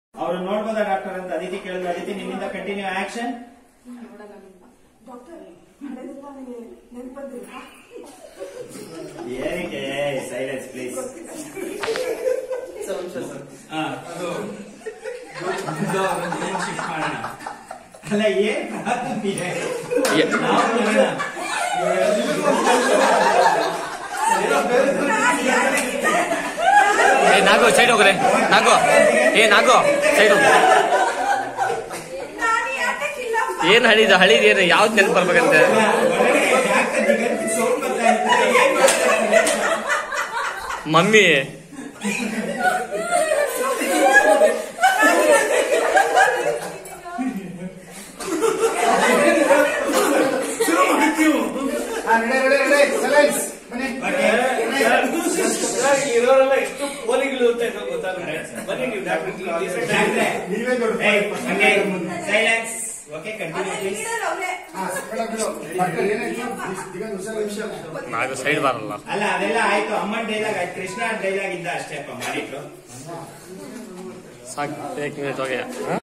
ಅವ್ರು ನೋಡ್ಬೋದಾ ಡಾಕ್ಟರ್ ಅಂತ ಅದಿತಿ ಕೇಳಿದ್ರು ಅದಿತಿ ನಿನ್ನಿಂದ ಕಂಟಿನ್ಯೂ ಆಕ್ಷನ್ ಡಾಕ್ಟರ್ ಹಳೆದೆಲ್ಲ ನನಗೆ ನೆನಪಂದಿಲ್ಲ ಏನಕ್ಕೆ ಸೈಲೆನ್ಸ್ ಪ್ಲೀಸ್ ಶಿಫ್ಟ್ ಮಾಡೋಣ ಅಲ್ಲ ಏನ್ problem ಇದೆ? ನಾವು ನೋಡೋಣ. ಏ ನಾಗು ಸೈಡ್ ಹೋಗ್ರೆ ನಾಗು ಏ ನಾಗು ಸೈಡ್ ಹೋಗ್ರೆ ನಾನು ಯಾತಕ್ಕಿಲ್ಲ ಏನ್ ಹಳಿದ ಹಳಿದ ಏನು ಯಾವ್ದು ನೆನಪು ಬರ್ಬೇಕಂತೆ ಒಳಗಡೆ ಯಾಕೆ ದಿಗಂತ್ sound ಬರ್ತಾ ಇದೆ? ಏನ್ ಮಾಡ್ತಾ ಇದ್ದೀರಿ? ಮಮ್ಮಿ ಇರೋರೆಲ್ಲ ಎಷ್ಟು ಪೋಲಿಗಳು ಅಂತ ಏನೋ ಗೊತ್ತಾಗುತ್ತೆ ಬನ್ನಿ ನೀವು ಡಾಕ್ಟರ್ ಡಾಕ್ಟ್ರೆ, ಏಯ್, ಹಂಗೆ silence okay continue please Nagu side ಬರಲ್ಲ ಅಲ್ಲ ಅದೆಲ್ಲ ಆಯ್ತು ಅಮ್ಮನ್ ಡೈಲಾಗ್ ಆಯ್ತು ಕೃಷ್ಣ ಡೈಲಾಗ್ ಇದ್ದ ಅಷ್ಟೇ ಅಪ್ಪ ಮಾಡಿಟ್ಟು ಸಾಕು ಮಿನಿಟ್ ಹೋಗಿ